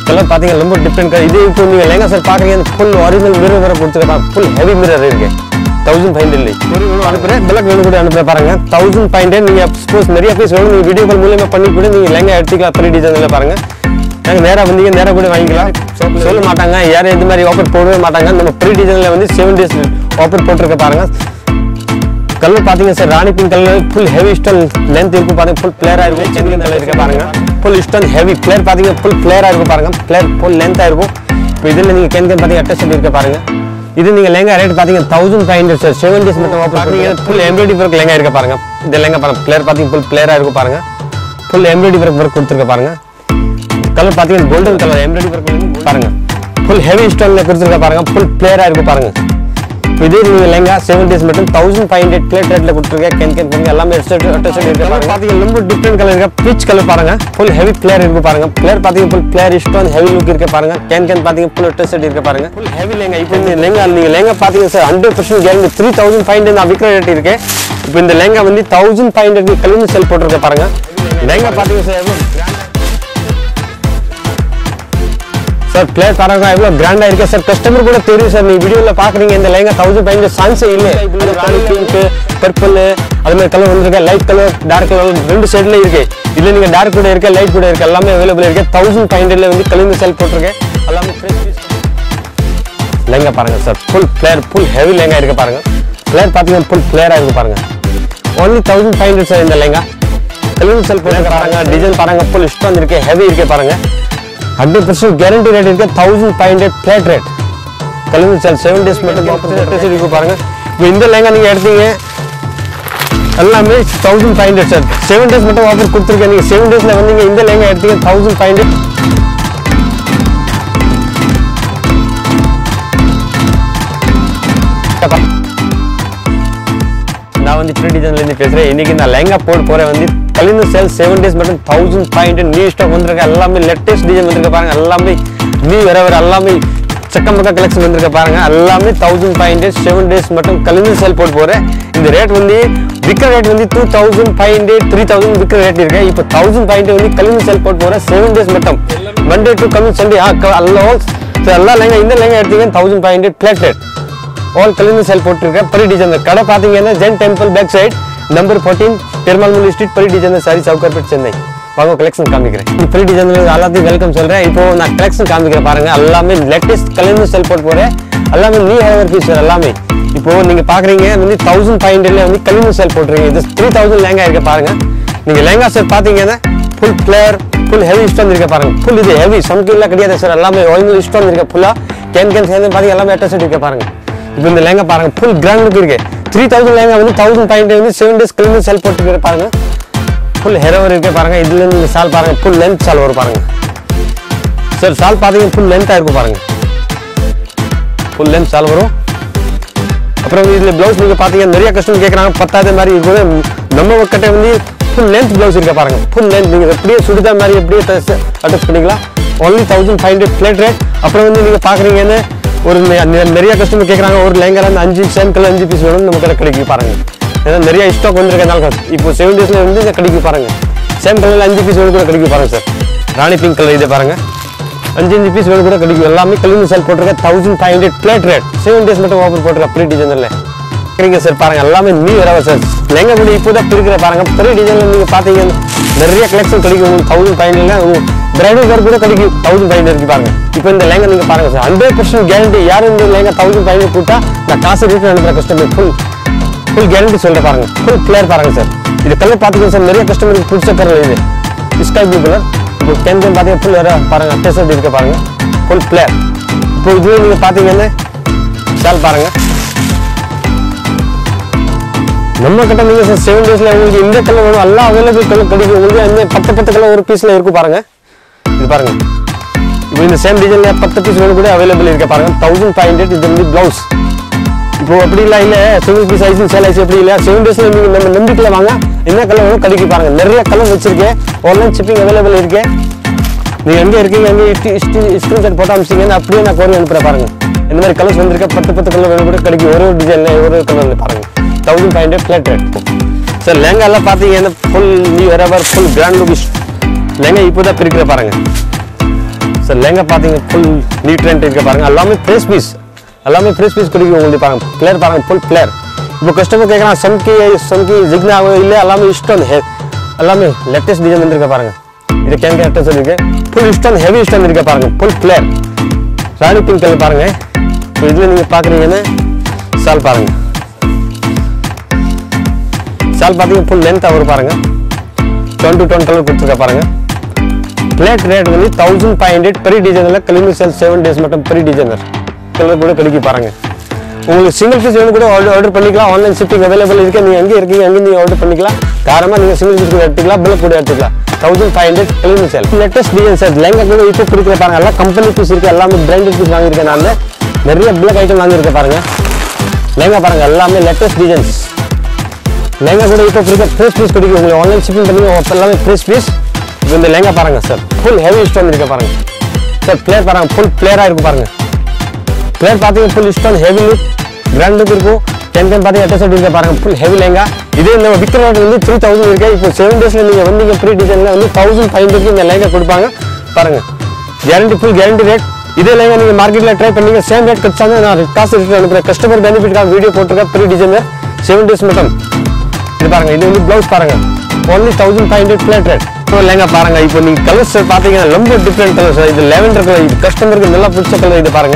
Colour பார்த்தீங்க ரொம்ப different colour இது இப்போ நீங்கள் லெங்கா சார் பார்க்குறீங்க ஃபுல் ஒரிஜினல் மிரர் வேறு கொடுத்துருக்காங்க ஃபுல் ஹெவி மிரர் இருக்கு தௌசண்ட் ஃபைவ் ஹண்ட்ரட் ஒரு வேணும் அனுப்புகிறேன் பிளக் வேணும் கூட அனுப்புகிறேன் பாருங்க தௌசண்ட் ஃபைவ் ஹண்ட்ரட் நீங்கள் சப்போஸ் நிறைய பீஸ் வேணும் நீங்கள் வீடியோ கால் மூலியமாக பண்ணி கூட நீங்கள் லெங்கா எடுத்துக்கலாம் த்ரீ டிசைனில் பாருங்க நாங்கள் நேராக வந்தீங்க நேராக கூட வாங்கிக்கலாம் சொல்ல மாட்டாங்க யாரும் இந்த மாதிரி ஆஃபர் போடவே மாட்டாங்க நம்ம ப்ரீ டிசைனில் வந்து செவன் டேஸ் ஆஃபர் போட்டிருக்க பாருங்க கலர் பாத்தீங்க sir rani pink colour full heavy stone length இருக்கும் பாருங்க ஃபுல் பிளேரா இருக்கும் சென்னை நல்லா இருக்கு பாருங்க ஃபுல் ஸ்டோன் ஹெவி பிளேர் பாத்தீங்க ஃபுல் பிளேரா இருக்கும் பாருங்க பிளேர் ஃபுல் லென்த்தா இருக்கும் இப்போ இதுல நீங்க கேன் கேன் பாத்தீங்க அட்டச் இருக்க பாருங்க இது நீங்க லெங்கா ரேட் பாத்தீங்க thousand five hundred sir seven days மட்டும் ஆஃபர் பண்ணீங்க ஃபுல் எம்ப்ராய்டரி ஒர்க் லெங்கா இருக்க பாருங்க இந்த லெங்கா பாருங்க பிளேர் பாத்தீங்க ஃபுல் பிளேரா இருக்கும் பாருங்க ஃபுல் எம்ப்ராய்டரி ஒர்க் ஒர்க் கொடுத்துருக்க பாருங்க கலர் பாத்தீங்கன்னா கோல்டன் கலர் எம்ப்ராய்டரி ஒர்க் பாருங்க ஃபுல் ஹெவி ஸ்டோன்ல கொடுத்துருக்க பாருங்க ஃபுல் பிளேரா இருக்கும் பாருங்க இதே நீங்க லெங்கா செவன் டேஸ் மட்டும் தௌசண்ட் ஃபைவ் ஹண்ட்ரட் பிளேட் ரேட்ல கொடுத்துருக்கேன் கேன் கேன் பண்ணி எல்லாமே அட்டச் இருக்கு பாருங்க பாத்தீங்க ரொம்ப டிஃப்ரெண்ட் கலர் இருக்கு பீச் கலர் பாருங்க ஃபுல் ஹெவி பிளேர் இருக்கு பாருங்க பிளேர் பாத்தீங்க full flare stone heavy look இருக்கு பாருங்க கேன் கேன் பாத்தீங்க ஃபுல் அட்டச் இருக்கு பாருங்க ஃபுல் ஹெவி லெங்கா இப்போ இந்த லெங்கா நீங்க லெங்கா பாத்தீங்க sir hundred percent guarantee three thousand five hundred நான் விற்கிற ரேட் இருக்கு இப்போ இந்த லெங்கா வந்து தௌசண்ட் ஃபைவ் ஹண்ட்ரட் கலந்து செல் போட்டிருக்க பாருங்க லெங்கா பாத்தீங்க சார் எவ்வளவு சார் பிளே தரங்க எவ்வளோ கிராண்டா இருக்கு சார் கஸ்டமர் கூட தெரியும் சார் நீ வீடியோல பாக்குறீங்க இந்த லேங்கா தௌசண்ட் பயந்து சான்ஸே இல்லை ராணி பிங்க் பர்பிள் அது மாதிரி கலர் வந்திருக்கு லைட் கலர் டார்க் கலர் ரெண்டு சைடுல இருக்கு இதுல நீங்க டார்க் கூட இருக்கு லைட் கூட இருக்கு எல்லாமே அவைலபிள் இருக்கு தௌசண்ட் ஃபைவ் ஹண்ட்ரட்ல வந்து கலிந்து செல் போட்டிருக்கேன் எல்லாமே fresh piece. லெங்கா பாருங்க sir full flare full heavy lehenga இருக்கு பாருங்க பிளேயர் பாத்தீங்கன்னா ஃபுல் பிளேயரா இருக்கு பாருங்க only thousand five hundred sir இந்த லெங்கா கலிந்து செல் போட்டிருக்க பாருங்க டிசைன் பாருங்க ஃபுல் இஷ்டம் இருக்கு ஹெவி இருக்கு பாருங்க ஹண்ட்ரட் பர்சன்ட் கேரண்டி ரேட் இருக்கு thousand five hundred flat rate கலிந்து சார் செவன் டேஸ் மட்டும் ஆஃபர் இருக்கு பாருங்க இப்போ இந்த லெங்கா நீங்க எடுத்தீங்க எல்லாமே thousand five hundred sir seven days மட்டும் ஆஃபர் கொடுத்துருக்கேன் நீங்கள் செவன் டேஸில் வந்தீங்க இந்த லெங்கா எடுத்தீங்க தௌசண்ட் ஃபைவ் ஹண்ட்ரட் நான் வந்து த்ரீ டிசைன்லேருந்து பேசுகிறேன் இன்னைக்கு நான் லெங்கா போட போகிறேன் வந்து கலிந்து சேல் செவன் டேஸ் மட்டும் thousand five hundred new stock வந்திருக்க எல்லாமே லேட்டஸ்ட் டிசைன் வந்திருக்க பாருங்க எல்லாமே நியூ வர வர எல்லாமே சக்கம் பக்கம் கலெக்ஷன் வந்திருக்க பாருங்க எல்லாமே thousand five hundred seven days மட்டும் கலிந்து சேல் போட்டு போகிறேன் இந்த ரேட் வந்து விற்கிற ரேட் வந்து two thousand five hundred three thousand விற்கிற ரேட் இருக்கு இப்போ தௌசண்ட் ஃபைவ் ஹண்ட்ரட் வந்து கலிந்து சேல் போட்டு போகிறேன் செவன் டேஸ் மட்டும் மண்டே டு கமிங் சண்டே எல்லாம் எல்லா லெங்கா இந்த லெங்கா எடுத்தீங்கன்னா thousand five hundred flat rate all கலிந்து சேல் போட்டிருக்கேன் பரி டிசைன் கடை பார்த்தீங்கன்னா Jain temple back side number fourteen Perumal மூலி ஸ்ட்ரீட் பரி டிசைன் சாரி சவுக்கர்பேட் சென்னை வாங்க கலெக்ஷன் காமிக்கிறேன் பரி டிசைன் எல்லாத்தையும் வெல்கம் சொல்றேன் இப்போ நான் கலெக்ஷன் காமிக்கிறேன் பாருங்க எல்லாமே லேட்டஸ்ட் கலிந்து சேல் போட்டு போறேன் எல்லாமே நியூ ஹேவர் பீஸ் எல்லாமே இப்போ நீங்க பாக்குறீங்க வந்து தௌசண்ட் ஃபைவ் ஹண்ட்ரட்ல வந்து கலிந்து சேல் போட்டுருக்கீங்க இது த்ரீ தௌசண்ட் லேங்கா இருக்கு பாருங்க நீங்க லேங்கா செட் பாத்தீங்கன்னா full flare full heavy stone இருக்க பாருங்க ஃபுல் இது ஹெவி சம்கில்லாம் கிடையாது சார் எல்லாமே ஒரிஜினல் ஸ்டோன் இருக்க ஃபுல்லா கேன் கேன் சேர்ந்து பாத்தீங்க எல்லாமே அட்டாச் இருக்க பாருங்க இப்போ இந்த லேங்கா பாருங்க ஃபுல் கிராண்ட் லுக் இருக்கு த்ரீ தௌசண்ட் லேங்கா வந்து தௌசண்ட் ஃபைவ் ஹண்ட்ரட் வந்து செவன் டேஸ் கிளம்பி செல் போட்டு பாருங்க ஃபுல் ஹெரோவர் இருக்கு பாருங்க இதுல இருந்து இந்த சால் பாருங்க ஃபுல் லென்த் சால் வரும் பாருங்க சார் சால் பாத்தீங்க ஃபுல் லென்த்தா இருக்கும் பாருங்க ஃபுல் லென்த் சால் வரும் அப்புறம் இதுல பிளவுஸ் நீங்க பாத்தீங்கன்னா நிறைய கஸ்டமர் கேக்குறாங்க பத்தாத மாதிரி இருக்குது நம்ம கிட்ட வந்து ஃபுல் லென்த் பிளவுஸ் இருக்க பாருங்க ஃபுல் லென்த் நீங்க எப்படியே சுடிதார் மாதிரி எப்படியே அட்டாச் பண்ணிக்கலாம் only thousand five hundred flat rate அப்புறம் வந்து நீங்க பாக்குறீங்கன்னு ஒரு நெ- நெ- நிறைய கஸ்டமர் கேக்குறாங்க ஒரு லேங்கா இருந்து அஞ்சு சேம் கலர் அஞ்சு பீஸ் வேணும் நம்ம கிட்ட கிடைக்கும் பாருங்க ஏன்னா நிறைய ஸ்டாக் வந்திருக்கனால இப்போ செவன் டேஸ்ல வந்து இதை கிடைக்கும் பாருங்க சேம் கலர்ல அஞ்சு பீஸ் வேணும் கூட கிடைக்கும் பாருங்க சார் ராணி பிங்க் கலர் இதை பாருங்க அஞ்சு அஞ்சு பீஸ் வேணும் கூட கிடைக்கும் எல்லாமே கலிந்து சேல் போட்டிருக்க thousand five hundred flat rate seven days மட்டும் ஆஃபர் போட்டிருக்க ப்ரீ டிசைனில் சரிங்க சார் பாருங்க எல்லாமே நியூ வரவா சார் லெங்க கூட இப்போ தான் இருக்கிற பாருங்க ப்ரீ டிசைனில் நீங்கள் பார்த்தீங்கன்னா நிறைய கலெக்ஷன் கிடைக்கும் உங்களுக்கு தௌசண்ட் ஃபைவ் ஹண்ட்ரட்ல பிரைடல் வேர் கூட கிடைக்கும் தௌசண்ட் ஃபைவ் ஹண்ட்ரட் பாருங்க இப்போ இந்த லேங்கா நீங்கள் பாருங்க சார் ஹண்ட்ரட் பர்சன்ட் கேரண்டி யாரும் இந்த லேங்கா தௌசண்ட் ஃபைவ் ஹண்ட்ரட் கொடுத்தா நான் காசு ரேட் அனுப்புகிற கஸ்டமர் ஃபுல் ஃபுல் கேரண்டி சொல்லிட்டு பாருங்க ஃபுல் கிளியர் பாருங்க சார் இது கலர் பார்த்துக்கோங்க சார் நிறைய கஸ்டமருக்கு பிடிச்ச கலர் இது ஸ்கை ப்ளூ கலர் இப்போ கேன் கேன் பார்த்தீங்கன்னா ஃபுல் வேற பாருங்க அட்டேசட் இருக்க பாருங்க ஃபுல் கிளியர் இப்போ இதுவே நீங்கள் பார்த்தீங்கன்னா ஷால் பாருங்க நம்ம கிட்ட நீங்க சார் செவன் டேஸ்ல உங்களுக்கு இந்த கலர் வேணும் எல்லாம் அவைலபிள் கலர் கிடைக்கும் உங்களுக்கு அந்த பத்து பத்து கலர் ஒரு பீஸ்ல இருக்கு பாருங்க இது பாருங்க இப்போ இந்த சேம் டிசைன்ல பத்து பீஸ் வேணும் கூட அவைலபிள் இருக்கு பாருங்க தௌசண்ட் ஃபைவ் ஹண்ட்ரட் இது வந்து பிளவுஸ் இப்போ அப்படி இல்லை இல்லை சிங்கிள் பீஸ் ஐஸ் சேல் ஐஸ் எப்படி இல்லை செவன் டேஸ்ல நீங்க நம்ம நம்பிக்கையில வாங்க என்ன கலர் வேணும் கிடைக்கும் பாருங்க நிறைய கலர் வச்சிருக்கேன் ஆன்லைன் ஷிப்பிங் அவைலபிள் இருக்கு நீங்க எங்க இருக்கீங்க எங்க ஸ்கிரீன்ஷாட் போட்டு அமிச்சிங்கன்னா அப்படியே நான் கோரி அனுப்புறேன் பாருங்க இந்த மாதிரி கலர்ஸ் வந்திருக்க பத்து பத்து கலர் வேணும் கூட கிடைக்கும் ஒரு ஒரு டிசைன்ல ஒரு ஒரு கலர்ல பாருங்க thousand five hundred flat rate sir lehenga எல்லாம் பார்த்தீங்கன்னா full new arrival full grand look lehenga இப்போ தான் பிரிக்கிற பாருங்க சார் லெங்கா பார்த்தீங்க ஃபுல் நீட் ரெண்ட் இருக்க பாருங்க எல்லாமே ஃப்ரெஷ் பீஸ் எல்லாமே ஃப்ரெஷ் பீஸ் கொடுக்கும் உங்களுக்கு பாருங்க பிளேயர் பாருங்க ஃபுல் பிளேயர் இப்போ கஸ்டமர் கேட்குறான் சம்கி சம்கி ஜிக்னா இல்லை எல்லாமே இஷ்டம் ஹே எல்லாமே லேட்டஸ்ட் டிசைன் வந்துருக்க பாருங்க இது கேன் கேட்டஸ் இருக்கு ஃபுல் இஷ்டம் ஹெவி இஷ்டம் இருக்க பாருங்க full flare rani pink colour பாருங்க இப்போ இதில் நீங்கள் பார்க்குறீங்கன்னா சால் பாருங்க சால் பார்த்தீங்க ஃபுல் லென்த்தாக வரும் பாருங்க டுவெண்ட்டி டுவெண்ட்டி கலர் கொடுத்துருக்க பாருங்க பிளேட் ரேட் வந்து தௌசண்ட் ஃபைவ் ஹண்ட்ரட் பெரிய டிசைனில் கிளிமி செல் செவன் டேஸ் மட்டும் பெரிய டிசைனர் கலர் கூட கிடைக்க பாருங்க உங்களுக்கு சிங்கிள் பீஸ் வேணும் கூட ஆர்டர் பண்ணிக்கலாம் ஆன்லைன் ஷிப்பிங் அவைலபிள் இருக்கு நீங்கள் எங்கே இருக்கீங்க அங்கே நீங்கள் ஆர்டர் பண்ணிக்கலாம் தாராளமாக நீங்கள் சிங்கிள் பீஸ் கூட எடுத்துக்கலாம் பில் கூட எடுத்துக்கலாம் தௌசண்ட் ஃபைவ் ஹண்ட்ரட் கிளிமி sale latest design sir lehenga கூட இப்போ கொடுக்குற பாருங்க எல்லாம் கம்பெனி பீஸ் இருக்கு எல்லாமே பிராண்டட் பீஸ் வாங்கியிருக்கேன் நான் நிறைய பிளக் ஐட்டம் வாங்கியிருக்கேன் பாருங்க லெங்கா பாருங்க எல்லாமே லேட்டஸ்ட் டிசைன்ஸ் லெங்கா கூட இப்போ கொடுக்க ஃப்ரெஷ் பீஸ் கிடைக்கும் உங்களுக்கு ஆன்லைன் ஷிப்பிங் பண்ணி அப்போ எல்லாமே ஃப்ரெஷ் பீஸ் இப்போ இந்த லெங்கா பாருங்க சார் ஃபுல் ஹெவி ஸ்டோன் இருக்கு பாருங்க சார் பிளேயர் பாருங்க ஃபுல் பிளேயராக இருக்கு பாருங்க பிளேயர் பார்த்தீங்க full stone heavy look grand look இருக்கும் டென் டென் பார்த்தீங்க எட்ட செட் இருக்க பாருங்க ஃபுல் ஹெவி லெங்கா இதே இந்த விற்கிற ரேட் வந்து த்ரீ தௌசண்ட் இருக்கு இப்போ செவன் டேஸில் நீங்கள் வந்தீங்க ப்ரீ டிசைனில் வந்து தௌசண்ட் ஃபைவ் ஹண்ட்ரட்க்கு இந்த லெங்கா கொடுப்பாங்க பாருங்க கேரண்டி ஃபுல் கேரண்டி ரேட் இதே லெங்கா நீங்கள் மார்க்கெட்டில் ட்ரை பண்ணீங்க சேம் ரேட் கிடைச்சாங்க நான் காசு ரிட்டர்ன் அனுப்புகிறேன் கஸ்டமர் பெனிஃபிட்காக வீடியோ போட்டிருக்கேன் ப்ரீ டிசைனர் செவன் டேஸ் மட்டும் இது பாருங்க இது வந்து ப்ளவுஸ் பாருங்க only thousand five hundred flat rate so lehenga பாருங்க இப்போ நீங்க கலர்ஸ் பார்த்தீங்கன்னா ரொம்ப டிஃப்ரெண்ட் கலர்ஸ் இது லெவன்டர் கலர் இது கஸ்டமருக்கு நல்லா பிடிச்ச கலர் இது பாருங்க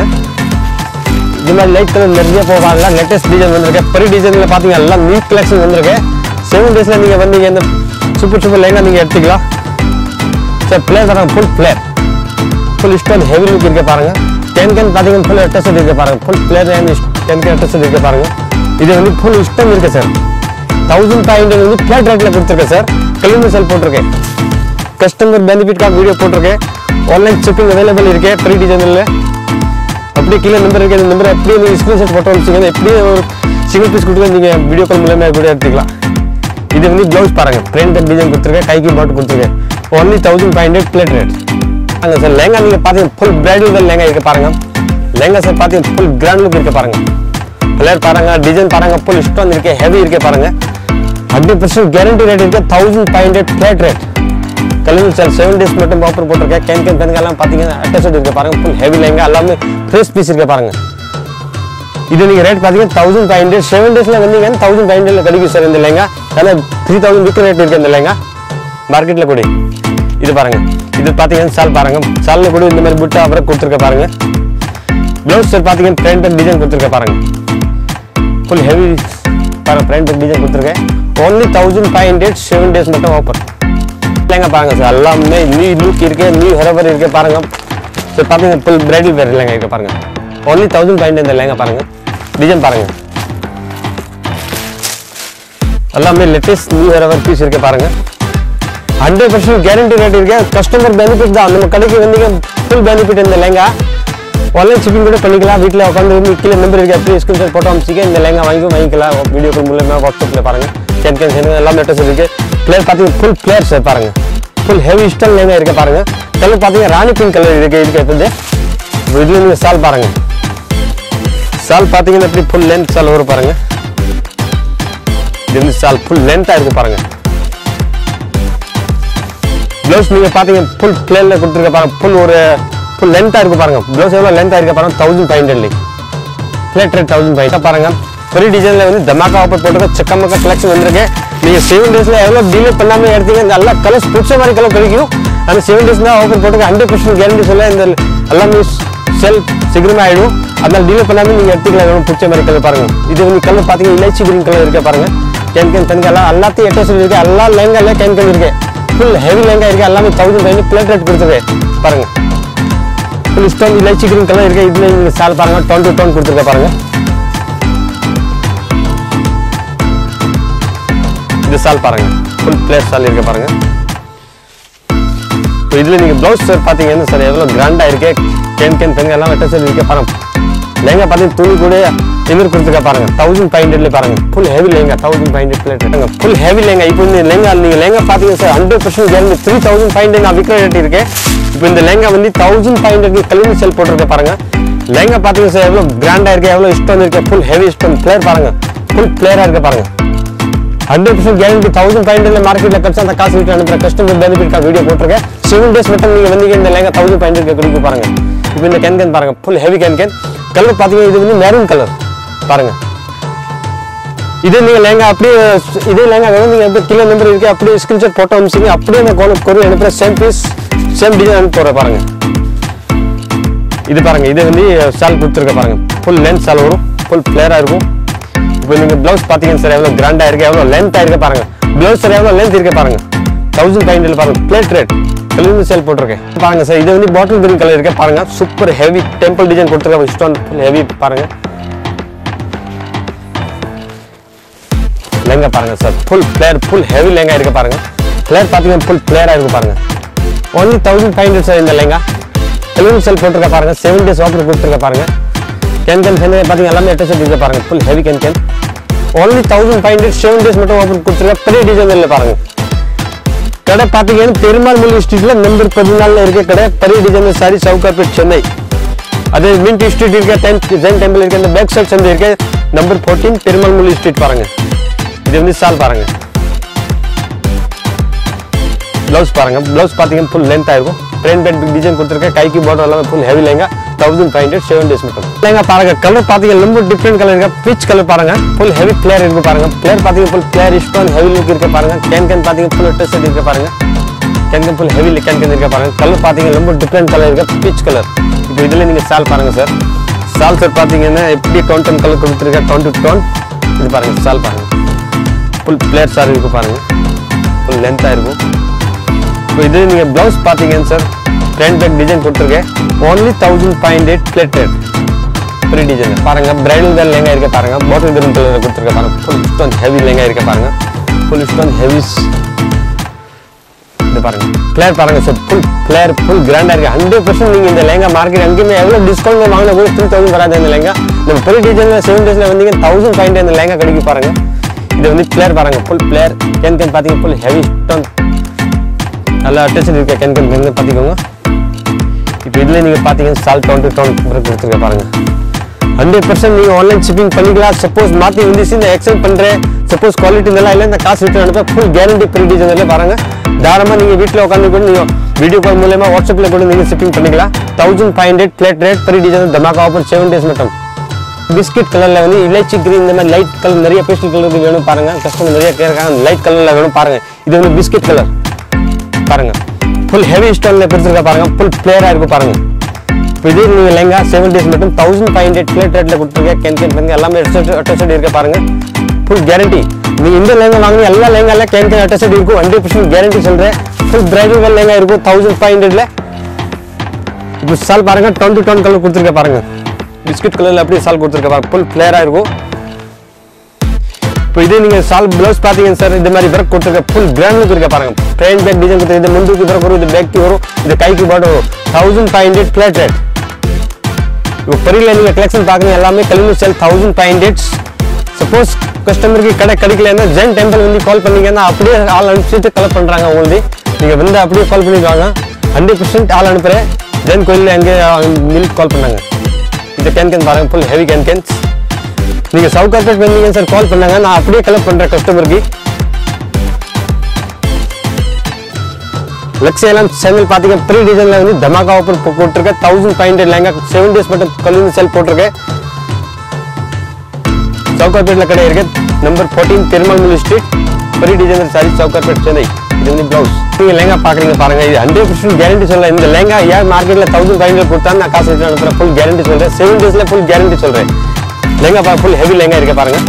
இது மாதிரி லைட் கலர் நிறைய போவாங்க லேட்டஸ்ட் டிசைன் வந்திருக்கு பெரிய டிசைனில் பார்த்தீங்கன்னா எல்லாம் நியூ கலெக்ஷன் வந்திருக்கு செவன் டேஸில் நீங்கள் வந்தீங்க இந்த சூப்பர் சூப்பர் லெங்கா நீங்கள் எடுத்துக்கலாம் சார் பிளேயர் பாருங்க full flare full stone heavy look இருக்க பாருங்க டென் கேன் பார்த்தீங்கன்னா ஃபுல் அட்டஸ்ட் இருக்க பாருங்க full flare ten can attached இருக்க பாருங்க இது வந்து ஃபுல் இஷ்டம் இருக்கு சார் தௌசண்ட் ஃபைவ் ஹண்ட்ரட் வந்து பிளேட் ரேட்டில் கொடுத்துருக்கேன் சார் கிலோமீட்டர் செல் போட்டிருக்கேன் கஸ்டமர் பெனிஃபிட்காக வீடியோ போட்டிருக்கேன் ஆன்லைன் ஷிப்பிங் அவைலபிள் இருக்கு ப்ரீ டிசைனில் அப்படியே கீழே நம்பர் இருக்கு அந்த நம்பர் அப்படியே நீங்கள் ஸ்க்ரீன்ஷாட் போட்டோ வச்சுக்கோங்க எப்படியே ஒரு சிங்கிள் பீஸ் கொடுத்து நீங்கள் வீடியோ கால் மூலமாக கூட எடுத்துக்கலாம் இது வந்து ப்ளவுஸ் பாருங்க பிரிண்ட் டிசைன் கொடுத்துருக்கேன் கைக்கு பாட்டு கொடுத்துருக்கேன் only thousand five hundred flat rate அங்கே சார் லெங்கா நீங்கள் பார்த்தீங்க ஃபுல் பிரைடல் வேல் லெங்கா இருக்கு பாருங்க லெங்கா சார் பார்த்தீங்க ஃபுல் கிராண்ட் லுக் இருக்கு பாருங்க கலர் பாருங்க டிசைன் பாருங்க ஃபுல் ஸ்டோன் இருக்கு ஹெவி இருக்கு பாருங்க ஹண்ட்ரட் பர்சன்ட் கேரண்டி ரேட் இருக்கு thousand five hundred flat rate கலிங் சார் செவன் டேஸ் மட்டும் ஆஃபர் போட்டிருக்கேன் கேன் கேன் பெண்கள் எல்லாம் பார்த்தீங்கன்னா அட்டஸ்ட் இருக்கு பாருங்க ஃபுல் ஹெவி லெங்கா எல்லாமே ஃப்ரெஷ் பீஸ் இருக்கு பாருங்க இது நீங்கள் ரேட் பார்த்தீங்கன்னா தௌசண்ட் ஃபைவ் ஹண்ட்ரட் செவன் டேஸில் வந்தீங்கன்னா தௌசண்ட் ஃபைவ் ஹண்ட்ரட்ல கிடைக்கும் சார் இந்த லெங்கா ஆனால் த்ரீ தௌசண்ட் விற்கிற ரேட் இருக்கு இந்த லெங்கா மார்க்கெட்டில் கூட இது பாருங்க இது பார்த்தீங்கன்னா சால் பாருங்க சாலில் கூட இந்த மாதிரி புட்டா அப்புறம் கொடுத்துருக்க பாருங்க ப்ளவுஸ் சார் பார்த்தீங்கன்னா பிரிண்ட் அண்ட் டிசைன் கொடுத்துருக்க பாருங்க ஃபுல் ஹெவி பாருங்க பிரிண்ட் அண்ட் டிசைன் கொடுத்துருக்கேன் only thousand five hundred seven days மட்டும் ஆஃபர் இல்லைங்க பாருங்க சார் எல்லாமே நியூ லுக் இருக்கு நியூ ஹெரவர் இருக்கு பாருங்க சார் பார்த்தீங்கன்னா ஃபுல் பிரைடல் வேர் இல்லைங்க இருக்கு பாருங்க ஒன்லி தௌசண்ட் ஃபைவ் ஹண்ட்ரட் இல்லைங்க பாருங்க டிசைன் பாருங்க எல்லாமே லேட்டஸ்ட் நியூ ஹெரவர் பீஸ் இருக்கு பாருங்க ஹண்ட்ரட் பர்சன்ட் கேரண்டி ரேட் இருக்கு கஸ்டமர் பெனிஃபிட் தான் நம்ம கடைக்கு வந்தீங்க ஃபுல் பெனிஃபிட் இந்த லெங்கா ஆன்லைன் ஷிப்பிங் கூட பண்ணிக்கலாம் வீட்டில் உட்காந்து கீழே நம்பர் இருக்கு அப்படியே ஸ்கிரீன்ஷாட் போட்டோ அமைச்சிக்க இந்த லெங்கா வாங்கி வாங்கிக்கலாம் வீடியோ கால் மூலமாக வாட்ஸ்அப்பில் பாருங்க கேன் கேன் சேனல் எல்லாம் லேட்டஸ்ட் இருக்கு பிளேயர் பார்த்தீங்கன்னா ஃபுல் பிளேயர் சார் பாருங்க ஃபுல் ஹெவி ஸ்டைல் லெங்கா இருக்கு பாருங்க கலர் பார்த்தீங்கன்னா ராணி பிங்க் கலர் இருக்கு இருக்கு இருக்குது இதுல நீங்கள் சால் பாருங்க சால் பார்த்தீங்கன்னா எப்படி ஃபுல் லென்த் சால் வரும் பாருங்க இது வந்து சால் ஃபுல் லென்த்தாக இருக்கு பாருங்க ப்ளவுஸ் நீங்கள் பார்த்தீங்க ஃபுல் பிளேனில் கொடுத்துருக்க பாருங்க ஃபுல் ஒரு ஃபுல் லென்த்தாக இருக்கு பாருங்க ப்ளவுஸ் எவ்வளோ லென்த்தாக இருக்க பாருங்க தௌசண்ட் ஃபைவ் ஹண்ட்ரட்லி பிளேட் ரேட் தௌசண்ட் ஃபைவ் பாருங்க பெரிய டிசைனில் வந்து தமாக்கா ஆஃபர் போட்டுருக்க செக்கமக்கா கலெக்ஷன் வந்திருக்கு நீங்கள் செவன் டேஸில் எவ்வளோ டிலே பண்ணாமல் எடுத்தீங்க இந்த எல்லா கலர்ஸ் பிடிச்ச மாதிரி கலர் கிடைக்கும் அந்த செவன் டேஸ் தான் ஆஃபர் போட்டுருக்க ஹண்ட்ரட் பர்சன்ட் கேரண்டி சொல்ல இந்த எல்லாமே செல் சீக்கிரமாக ஆகிடும் அதனால டிலே பண்ணாமல் நீங்கள் எடுத்துக்கலாம் எவ்வளோ பிடிச்ச மாதிரி கலர் பாருங்க இது வந்து கலர் பார்த்தீங்கன்னா இலைச்சி கிரீன் கலர் இருக்க பாருங்க கேன் கேன் தனிக்கு எல்லாம் எல்லாத்தையும் எட்டஸ் இருக்கு எல்லா லெங்கால கேன் கேன் இருக்கு ஃபுல் ஹெவி லெங்கா இருக்கு எல்லாமே தௌசண்ட் ஃபைவ் பிளேட் ரேட் கொடுத்துருக்கு பாருங்க full stone elaichi green colour இருக்கு இதுல நீங்க சால் பாருங்க டோன் டு டோன் கொடுத்துருக்க பாருங்க இது சால் பாருங்க ஃபுல் பிளேட் சால் இருக்க பாருங்க இப்போ இதுல நீங்க ப்ளவுஸ் சார் பாத்தீங்கன்னா சார் எவ்வளவு கிராண்டா இருக்கு கேன் கேன் பெண்கள் எல்லாம் வெட்ட சார் இருக்க பாருங்க லெங்கா பார்த்தீங்கன்னா துணி கூட எதிர் கொடுத்துருக்க பாருங்க தௌசண்ட் ஃபைவ் ஹண்ட்ரட்ல பாருங்க full heavy lehenga thousand five hundred flat full heavy lehenga இப்போ இந்த லெங்கா நீங்க லெங்கா பாத்தீங்கன்னா sir hundred percent guarantee three thousand five hundred நான் விற்கிற ரேட் இருக்கு இப்போ இந்த லெங்கா வந்து தௌசண்ட் ஃபைவ் ஹண்ட்ரட் கல்வி செல் போட்டிருக்க பாருங்க லெங்கா பாத்தீங்கன்னா சார் எவ்வளவு கிராண்டா இருக்கு எவ்வளவு இஷ்டம் இருக்கு ஃபுல் ஹெவி இஷ்டம் பிளேயர் பாருங்க ஃபுல் பிளேயரா இருக்க பாருங்க hundred percent guarantee thousand five ஹண்ட்ரட்ல மார்க்கெட்ல கிடைச்சா அந்த காசு வீட்டு அனுப்புற கஸ்டமர் பெனிஃபிட் வீடியோ போட்டிருக்கேன் செவன் டேஸ் மட்டும் நீங்க வந்தீங்க இந்த லேங்கா தௌசண்ட் ஃபைவ் ஹண்ட்ரட் கொடுக்க பாருங்க இப்போ இந்த கேன் கேன் பாருங்க full heavy can cancan colour பாத்தீங்கன்னா இது வந்து மெரூன் கலர் பாருங்க இதே நீங்க லேங்கா அப்படியே இதே லேங்கா வேணும் நீங்க அப்படியே கிலோ நம்பர் இருக்கு அப்படியே ஸ்கிரீன்ஷாட் போட்டோ அனுப்பிச்சிங்க அப்படியே அந்த கோல கொரி அனுப்புற சேம் பீஸ் சேம் டிசைன் அனுப்பி போற பாருங்க இது பாருங்க இது வந்து ஷால் கொடுத்துருக்க பாருங்க ஃபுல் லென்த் ஷால் வரும் ஃபுல் ஃபிளேரா இருக்கும் இப்போ நீங்க ப்ளவுஸ் பாத்தீங்கன்னா சார் எவ்வளவு கிராண்டா இருக்கு எவ்வளவு லென்த்தா இருக்கு பாருங்க ப்ளவுஸ் சார் எவ்வளவு லென்த் இருக்கு பாருங்க தௌசண்ட் ஃபைவ் ஹண்ட்ரட் பாருங்க பிளேட் ரேட் கலந்து சேல் போட்டிருக்கேன் பாருங்க சார் இது வந்து பாட்டில் கிரீன் கலர் இருக்கு பாருங்க சூப்பர் ஹெவி டெம்பிள் டிசைன் கொடுத்துருக்க ஸ்டோன் ஹெவி பாருங்க லெங்கா பாருங்க sir full flare full heavy lehenga இருக்கு பாருங்க பிளேயர் பாத்தீங்கன்னா ஃபுல் பிளேயரா இருக்கு பாருங்க only thousand five hundred sir இந்த லெங்கா கலந்து சேல் போட்டிருக்க பாருங்க செவன் டேஸ் ஆஃபர் கொடுத்துருக்க பாருங்க கேன் கேன் ஃபேன் பாத்தீங்க எல்லாமே எட்டு செட் இருக்கு பாருங்க full heavy can cancan only thousand five hundred seven days மட்டும் ஓப்பன் கொடுத்துருக்க பெரிய டிசைன் இல்லை பாருங்க கடை பாத்தீங்கன்னா பெருமாள் மொழி ஸ்ட்ரீட்ல நம்பர் பதினாலுல இருக்க கடை பெரிய டிசைன் சாரி சவுகார்பேட் சென்னை அதே மின்ட் ஸ்ட்ரீட் இருக்க டென்த் ஜெயின் டெம்பிள் இருக்க இந்த பேக் சைட் சந்தை இருக்க நம்பர் ஃபோர்டீன் பெருமாள் மொழி ஸ்ட்ரீட் பாருங்க இது வந்து சால் பாருங்க ப்ளவுஸ் பாருங்க ப்ளவுஸ் பார்த்தீங்கன்னா ஃபுல் லென்த் ஆயிருக்கும் பிரெயின் பேட் டிசைன் கொடுத்துருக்க கைக்கு பார்டர் எல்லாமே full heavy lehenga thousand five hundred seven days மட்டும் லேங்கா பாருங்க கலர் பார்த்தீங்கன்னா ரொம்ப டிஃப்ரெண்ட் கலர் இருக்கு பீச் கலர் பாருங்க ஃபுல் ஹெவி பிளேயர் இருக்கு பாருங்க பிளேயர் பார்த்தீங்கன்னா ஃபுல் பிளேயர் இஷ்டம் ஹெவி லுக் இருக்கு பாருங்க கேன் கேன் பார்த்தீங்கன்னா ஃபுல் டெஸ்ட் இருக்கு பாருங்க can cancan full heavy can can இருக்கு பாருங்க கலர் பார்த்தீங்கன்னா ரொம்ப டிஃப்ரெண்ட் கலர் இருக்கு பீச் கலர் இப்போ இதுல நீங்க சால் பாருங்க சார் சால் சார் பார்த்தீங்கன்னா எப்படி டோன் டோன் கலர் கொடுத்துருக்க டோன் டு டோன் இது பாருங்க சால் பாருங்க ஃபுல் பிளேயர் சார் இருக்கு பாருங்க ஃபுல் லென்த்தாக இருக்கும் இப்போ இது நீங்கள் ப்ளவுஸ் பார்த்தீங்கன்னு சார் ஃப்ரண்ட் பேக் டிசைன் கொடுத்துருக்கேன் ஓன்லி தௌசண்ட் ஃபைவ் ஹண்ட்ரட் பிளேட்டட் ஃப்ரீ டிசைன் பாருங்க பிரைடல் வேர் லெங்கா இருக்க பாருங்க பாட்டில் கிரீன் கலர் கொடுத்துருக்க பாருங்க ஃபுல் ஸ்டோன் ஹெவி லெங்கா இருக்க பாருங்க ஃபுல் ஸ்டோன் ஹெவிஸ் இது பாருங்க பிளேயர் பாருங்க சார் ஃபுல் பிளேயர் ஃபுல் கிராண்டா இருக்கு ஹண்ட்ரட் பர்சன்ட் நீங்க இந்த லேங்கா மார்க்கெட் எங்கேயுமே எவ்வளவு டிஸ்கவுண்ட் வாங்கின கூட த்ரீ தௌசண்ட் வராது இந்த லேங்கா நம்ம பெரிய டிசைன்ல செவன் டேஸ்ல வந்தீங்க தௌசண்ட் ஃபைவ் ஹண்ட்ரட் இந்த லேங்கா கிடைக்கு பாருங்க இது வந்து பிளேயர் பாருங்க ஃபுல் பிளேயர் கேன் கேன் பாத்தீங்க ஃபுல் ஹெவி ஸ்டோன் நல்லா அட்டேஷன் இருக்க கேன் கேன் கேன் பாத்துக்கோங்க இப்போ இதுல நீங்க பாத்தீங்கன்னா சால் டோன் டு டோன் கொடுத்துருக்க பாருங்க ஹண்ட்ரட் பர்சன்ட் நீங்க ஆன்லைன் ஷிப்பிங் பண்ணிக்கலாம் சப்போஸ் மாத்தி வந்துச்சு இந்த எக்ஸெப்ட் பண்றேன் சப்போஸ் குவாலிட்டி நல்லா இல்லை இந்த காசு ரிட்டர்ன் அனுப்ப ஃபுல் கேரண்டி ஃப்ரீ டிசைன்ல பாருங்க தாராளமா நீங்க வீட்டில் உட்காந்து கூட நீங்க வீடியோ கால் மூலமா வாட்ஸ்அப்ல கூட நீங்க ஷிப்பிங் பண்ணிக்கலாம் thousand five hundred flat rate free design dhamaka offer seven days மட்டும் பிஸ்கட் கலர்ல வந்து இலைச்சி கிரீன் இந்த மாதிரி லைட் கலர் நிறைய பேஸ்டல் கலருக்கு வேணும் பாருங்க கஸ்டமர் நிறைய கேட்கறாங்க லைட் கலர்ல வேணும் பாருங்க இது வந்து பிஸ்கட் கலர் பாருங்க ஃபுல் ஹெவி ஸ்டோன்ல கொடுத்துருக்க பாருங்க ஃபுல் பிளேயரா இருக்கு பாருங்க இப்போ இதே நீங்க லெங்கா செவன் டேஸ் மட்டும் தௌசண்ட் ஃபைவ் ஹண்ட்ரட் பிளேட் ரேட்ல கொடுத்துருக்கேன் கேன் கேன் பண்ணுங்க எல்லாமே அட்டஸ்ட் இருக்க பாருங்க ஃபுல் கேரண்டி நீங்க இந்த லேங்கா வாங்குங்க எல்லா லேங்கால கேன் கேன் அட்டஸ்ட் இருக்கும் ஹண்ட்ரட் பர்சன்ட் கேரண்டி சொல்றேன் ஃபுல் பிரைடல் வேல் லேங்கா இருக்கும் தௌசண்ட் ஃபைவ் ஹண்ட்ரட்ல இப்போ சால் பாருங்க டுவெண்ட்டி டோன் கலர் கொடுத்துருக்க பாருங்க பிஸ்கட் கலர்ல அப்படியே சால் கொடுத்துருக்க பாருங்க ஃபுல் பிளேயரா இருக்கும் இப்போ இதே நீங்க சால் ப்ளவுஸ் பாத்தீங்கன்னா சார் இந்த மாதிரி ஒர்க் கொடுத்துருக்க ஃபுல் கிராண்ட் லுக் இருக்க பாருங்க பிளைன் பேக் டிசைன் கொடுத்து இது முந்துக்கு ஒர்க் வரும் இது பேக்கு வரும் இது கைக்கு பாட்டு வரும் thousand five hundred flat rate இப்போ பெரிய நீங்க கலெக்ஷன் பார்க்குறீங்க எல்லாமே கலிமு sale thousand five hundred suppose கஸ்டமருக்கு கடை கிடைக்கலன்னா ஜெயின் டெம்பிள் வந்து கால் பண்ணீங்கன்னா அப்படியே ஆள் அனுப்பிச்சிட்டு கலெக்ட் பண்றாங்க உங்களுக்கு நீங்க வந்து அப்படியே கால் பண்ணிடுவாங்க ஹண்ட்ரட் பர்சன்ட் ஆள் அனுப்புறேன் ஜெயின் கோயிலில் எங்கே மில்க் கால் பண்ணாங்க இந்த கேன் கேன் பாருங்க ஃபுல் ஹெவி கேன் கேன்ஸ் நீங்க சவுத் கார்பரேட் வந்தீங்க சார் கால் பண்ணாங்க நான் அப்படியே கலெக்ட் பண்றேன் கஸ்டமருக்கு லக்ஸேலம் சேனல் பாத்தீங்க ப்ரீ டிசைன்ல வந்து தமாகா ஆஃபர் போட்டிருக்கேன் thousand five hundred lehenga seven days மட்டும் கல்லூரி செல் போட்டிருக்கேன் சவுத் கார்பரேட்ல கடை இருக்கு நம்பர் ஃபோர்டீன் பெருமாள்மொழி street free designer sari Sowcarpet Chennai இது வந்து பிளவுஸ் நீங்க லேங்கா பாக்குறீங்க பாருங்க இது ஹண்ட்ரட் பர்சன்ட் கேரண்டி சொல்றேன் இந்த லேங்கா ஏன் மார்க்கெட்ல தௌசண்ட் ஃபைவ் ஹண்ட்ரட் கொடுத்தா நான் காசு return அனுப்புறேன் ஃபுல் கேரண்டி சொல்றேன் செவன் டேஸ்ல ஃபுல் கேரண்டி சொல்றேன் லேங்கா பா ஃபுல் ஹெவி லேங்கா இருக்கு பாருங்க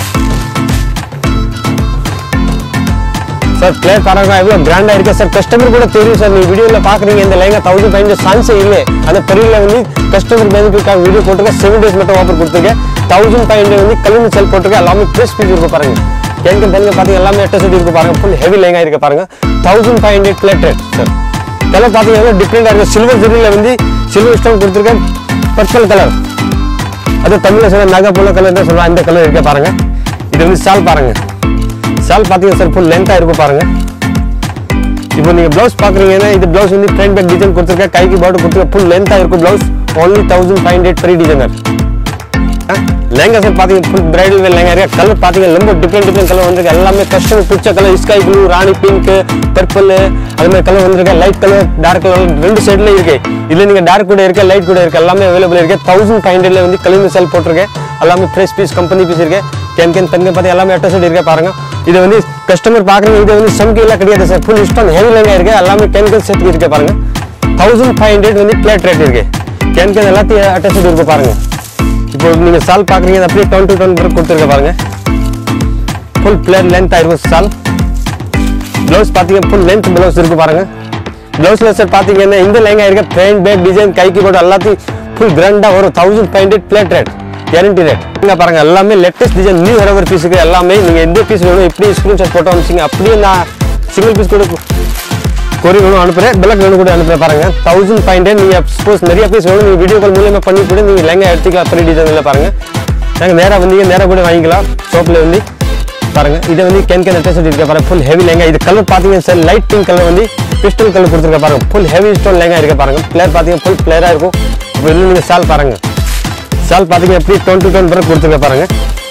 சார் பிளேயர் பாருங்க எவ்வளவு கிராண்டா இருக்கு சார் கஸ்டமர் கூட தெரியும் சார் நீ வீடியோல பாக்குறீங்க இந்த லேங்கா தௌசண்ட் ஃபைவ் ஹண்ட்ரட் சான்ஸே இல்லை அந்த பெரியல வந்து கஸ்டமர் பெனிஃபிட்காக வீடியோ போட்டுருக்க செவன் டேஸ் மட்டும் ஆஃபர் கொடுத்துருக்கேன் தௌசண்ட் ஃபைவ் ஹண்ட்ரட் வந்து கல்வி செல் போட்டிருக்கேன் எல்லாமே ப்ரெஸ் பீஸ் இருக்கு பாருங்க எனக்கு பெண்கள் பாத்தீங்க எல்லாமே எட்டு இருக்கு பாருங்க ஃபுல் ஹெவி லேங்கா இருக்கு பாருங்க thousand five hundred flat rate sir colour பாத்தீங்கன்னா டிஃப்ரெண்டா இருக்கு சில்வர் ஜெரியில வந்து சில்வர் ஸ்டோன் கொடுத்துருக்கேன் பர்பிள் கலர் அது தமிழ்ல சொல்ல நகை போல கலர் தான் சொல்லுவாங்க அந்த கலர் இருக்க பாருங்க இது வந்து சால் பாருங்க சால் பாத்தீங்கன்னா சார் ஃபுல் லென்த்தா இருக்கும் பாருங்க இப்போ நீங்க ப்ளவுஸ் பாக்குறீங்கன்னா இது ப்ளவுஸ் வந்து ஃப்ரண்ட் பேக் டிசைன் கொடுத்துருக்கேன் கைக்கு பாட்டு கொடுத்துருக்க ஃபுல் லென்த்தா இருக்கும் blouse only thousand five hundred free designer lehenga sir பார்த்தீங்க ஃபுல் பிரைடல் வேர் லெங்கா இருக்கு கலர் பார்த்தீங்க ரொம்ப டிஃப்ரெண்ட் டிஃப்ரெண்ட் கலர் வந்திருக்கு எல்லாமே கஸ்டமர் பிடிச்ச colour sky blue rani pink purple அது மாதிரி கலர் வந்திருக்கு லைட் கலர் டார்க் கலர் ரெண்டு சைடுல இருக்கு இதுல நீங்க டார்க் கூட இருக்கு லைட் கூட இருக்கு எல்லாமே அவைலபிள் இருக்கு தௌசண்ட் ஃபைவ் ஹண்ட்ரட்ல வந்து கலிங் செல் போட்டிருக்கேன் எல்லாமே ஃப்ரெஷ் பீஸ் கம்பெனி பீஸ் இருக்கு கேன் கேன் பெண்கள் பார்த்து எல்லாமே அட்டஸ்ட் இருக்கு பாருங்க இது வந்து கஸ்டமர் பார்க்குறீங்க இது வந்து சம்கி எல்லாம் கிடையாது சார் ஃபுல் இஷ்டம் ஹெவி லெங்கா இருக்கு எல்லாமே கெமிக்கல் செட் இருக்கு பாருங்க தௌசண்ட் ஃபைவ் ஹண்ட்ரட் வந்து பிளேட் ரேட் இருக்கு கேன் கேன் எல்லாத்தையும் அட்டஸ்ட் இருக்கு பாருங்க இப்போ நீங்க சால் பாக்குறீங்க அது அப்படியே டொன் டு டொன் கொடுத்துருக்க பாருங்க ஃபுல் பிளேட் லென்த் ஆயிருக்கும் சால் ப்ளவுஸ் பார்த்தீங்க ஃபுல் லென்த் ப்ளவுஸ் இருக்கு பாருங்க ப்ளவுஸ்ல சார் பார்த்தீங்கன்னா இந்த லெங்கா இருக்க பெயிண்ட் பேக் டிசைன் கைக்கு போட்டு எல்லாத்தையும் ஃபுல் கிராண்டாக வரும் thousand five hundred flat rate guarantee rate இங்க பாருங்க எல்லாமே லேட்டஸ்ட் டிசைன் நியூ ஹெரவர் பீஸுக்கு எல்லாமே நீங்க எந்த பீஸ் வேணும் எப்படி ஸ்க்ரீன்ஷாட் போட்டோ அனுப்பிச்சிங்க அப்படியே நான் சிங்கிள் பீஸ் கூட கொரி வேணும் அனுப்புறேன் பிளக் வேணும் கூட அனுப்புறேன் பாருங்க தௌசண்ட் ஃபைவ் ஹண்ட்ரட் நீங்க சப்போஸ் நிறைய பீஸ் வேணும் நீங்க வீடியோ கால் மூலியமா பண்ணி கூட நீங்க லெங்கா எடுத்துக்கலாம் ஃப்ரீ டிசைன்ல பாருங்க நாங்க நேரா வந்தீங்க நேரா கூட வாங்கிக்கலாம் ஷாப்ல வந்து பாருங்க இது வந்து கேன் கேன் அட்டேச் இருக்க பாருங்க ஃபுல் ஹெவி லெங்கா இது கலர் பாத்தீங்கன்னா சார் லைட் பிங்க் கலர் வந்து பிஸ்டல் கலர் கொடுத்துருக்க பாருங்க ஃபுல் ஹெவி ஸ்டோன் லெங்கா இருக்க பாருங்க பிளேயர் பாத்தீங்கன்னா ஃபுல் பிளேயரா இருக்கும் இப்போ இன்னும் நீங்க சால் பாருங்க சால் பாத்தீங்க எப்படி டொன் டு டொன் பிறகு கொடுத்துருக்க பாருங்க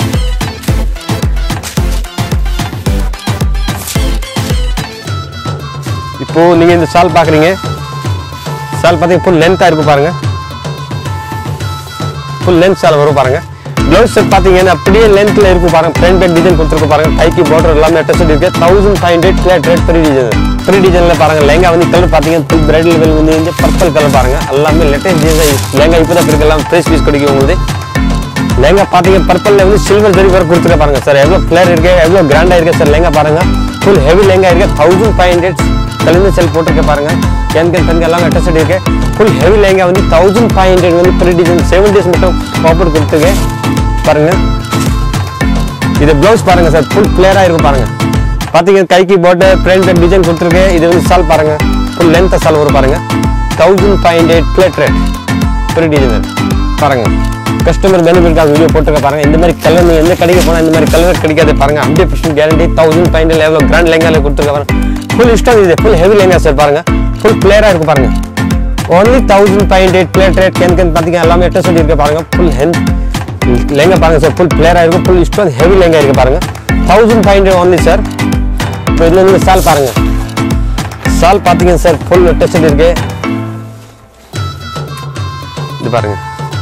இப்போ நீங்க இந்த சால் பாக்குறீங்க சால் பார்த்தீங்க ஃபுல் லென்த்தாக இருக்கும் பாருங்க ஃபுல் லென்த் சால் வரும் பாருங்க ப்ளவுஸ் செட் பார்த்தீங்கன்னா அப்படியே லென்த்ல இருக்கும் பாருங்க ஃப்ரண்ட் பேக் டிசைன் கொடுத்துருக்கு பாருங்க கைக்கு பார்டர் எல்லாமே அட்டஸ்ட் இருக்கு thousand five hundred flat rate three design three டிசைன்ல பாருங்க லெங்கா வந்து கலர் பார்த்தீங்கன்னா ஃபுல் பிரைட் லெவல் வந்து இந்த பர்பிள் கலர் பாருங்க எல்லாமே லேட்டஸ்ட் டிசைன் லெங்கா இப்போ தான் இருக்கலாம் ப்ரைஸ் பீஸ் கிடைக்கும் உங்களுக்கு லெங்கா பார்த்தீங்க பர்பிள்ல வந்து சில்வர் ஜரி வரை கொடுத்துருக்க பாருங்க சார் எவ்வளோ கிளியர் இருக்கு எவ்வளோ கிராண்டா இருக்கு சார் லெங்கா பாருங்க ஃபுல் ஹெவி லெங்கா இருக்கு தௌசண்ட் ஃபைவ் ஹண்ட்ரட் கலந்து செல் போட்டிருக்க பாருங்க கேன் கேன் பெண்கள் எல்லாம் அட்டஸ்ட் இருக்கு ஃபுல் ஹெவி லெங்கா வந்து தௌசண்ட் ஃபைவ் ஹண்ட்ரட் வந்து த்ரீ டிசைன் செவன் டேஸ் மட்டும் ஆஃபர் கொடுத்துருக்கேன் பாருங்க இது ப்ளவுஸ் பாருங்க சார் ஃபுல் கிளியரா இருக்கும் பாருங்க பாத்தீங்க கைக்கு போட்டு ஃப்ரண்ட் டிசைன் கொடுத்துருக்கேன் இது வந்து சால் பாருங்க ஃபுல் லென்த் சால் வரும் பாருங்க thousand five hundred flat rate free designer பாருங்க கஸ்டமர் பெனிஃபிட்காக வீடியோ போட்டுருக்க பாருங்க இந்த மாதிரி கலர் நீங்க எந்த கடைக்கு போனால் இந்த மாதிரி கலர் கிடைக்காது பாருங்க hundred percent guarantee thousand five hundred எவ்வளோ கிராண்ட் லெங்கால கொடுத்துருக்க பாருங்க ஃபுல் இஷ்டம் இது ஃபுல் ஹெவி லெங்கா சார் பாருங்க ஃபுல் கிளியரா இருக்கு பாருங்க only thousand five hundred flat rate can can பார்த்தீங்க எல்லாமே எட்ட சொல்லி இருக்கு பாருங்க ஃபுல் ஹெல்த் லெங்கா பாருங்க சார் ஃபுல் பிளேயரா இருக்கும் ஃபுல் இஷ்டம் ஹெவி லெங்கா இருக்கு பாருங்க thousand five hundred only sir இப்போ இதுல இருந்து சால் பாருங்க சால் பார்த்தீங்க சார் ஃபுல் டெஸ்ட் இருக்கு இது பாருங்க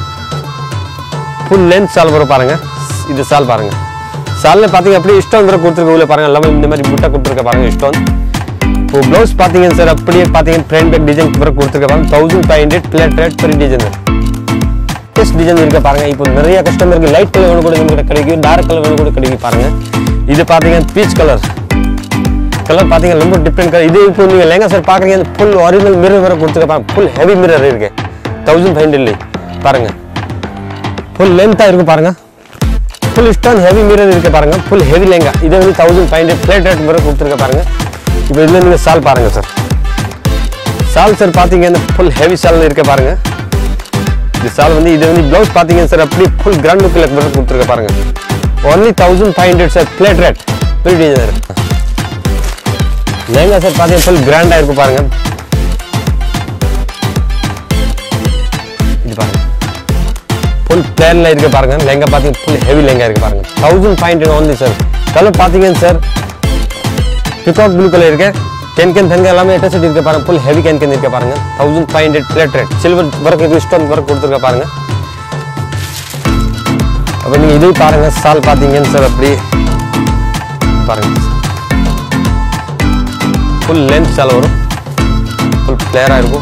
ஃபுல் லென்த் சால் வரும் பாருங்க இது சால் பாருங்க சால்ல பார்த்தீங்க அப்படியே இஷ்டம் வர கொடுத்துருக்க உள்ள பாருங்க எல்லாமே இந்த மாதிரி முட்டை கொடுத்துருக்க பாருங்க இஷ்டம் இப்போ ப்ளவுஸ் பார்த்தீங்க சார் அப்படியே பார்த்தீங்க ஃப்ரண்ட் பேக் டிசைன் வர கொடுத்துருக்க பாருங்க thousand five hundred flat rate பெரிய டிசைன் டெஸ்ட் டிசைன் இருக்க பாருங்க இப்போ நிறைய கஸ்டமருக்கு லைட் கலர் வேணும் கூட நம்மகிட்ட கிடைக்கும் டார்க் கலர் வேணும் கூட கிடைக்கும் பாருங்க இது பார்த்தீங்கன்னா பீச் கலர் கலர் பார்த்தீங்கன்னா ரொம்ப டிஃப்ரெண்ட் கலர் இது இப்போ நீங்கள் லெங்கா சார் பார்க்குறீங்க ஃபுல் ஒரிஜினல் மிரர் வேற கொடுத்துருக்க பாருங்க ஃபுல் ஹெவி மிரர் இருக்கு தௌசண்ட் ஃபைவ் ஹண்ட்ரட்ல பாருங்க ஃபுல் லென்த்தாக இருக்கு பாருங்க ஃபுல் ஸ்டோன் ஹெவி மிரர் இருக்கு பாருங்க ஃபுல் ஹெவி லெங்கா இது வந்து thousand five hundred flat rate mirror கொடுத்துருக்க பாருங்க இப்போ இதில் நீங்கள் சால் பாருங்க சார் சால் சார் பார்த்தீங்கன்னா ஃபுல் ஹெவி சால் இருக்க பாருங்க இது சால் வந்து இது வந்து ப்ளவுஸ் பார்த்தீங்க சார் அப்படியே ஃபுல் கிராண்ட் லுக்கில் மட்டும் கொடுத்துருக்க பாருங்க only thousand five hundred sir flat rate free designer lehenga sir பார்த்தீங்கன்னா ஃபுல் கிராண்டாக இருக்கும் பாருங்க இது பாருங்க ஃபுல் பிளேன்ல இருக்கு பாருங்க லெங்கா பார்த்தீங்கன்னா ஃபுல் ஹெவி லெங்கா இருக்கு பாருங்க thousand five hundred only sir colour பார்த்தீங்கன்னா சார் பிகாக் ப்ளூ கலர் இருக்கு கேன் கேன் தங்க எல்லாமே அட்டாச் இருக்கு பாருங்க ஃபுல் ஹெவி கேன் கேன் இருக்கு பாருங்க thousand five hundred flat rate silver work இருக்கு ஸ்டோன் ஒர்க் கொடுத்துருக்க பாருங்க அப்போ நீங்க இதே பாருங்க சால் பார்த்தீங்கன்னு சார் அப்படி பாருங்க ஃபுல் லென்த் சால் வரும் ஃபுல் பிளேயராக இருக்கும்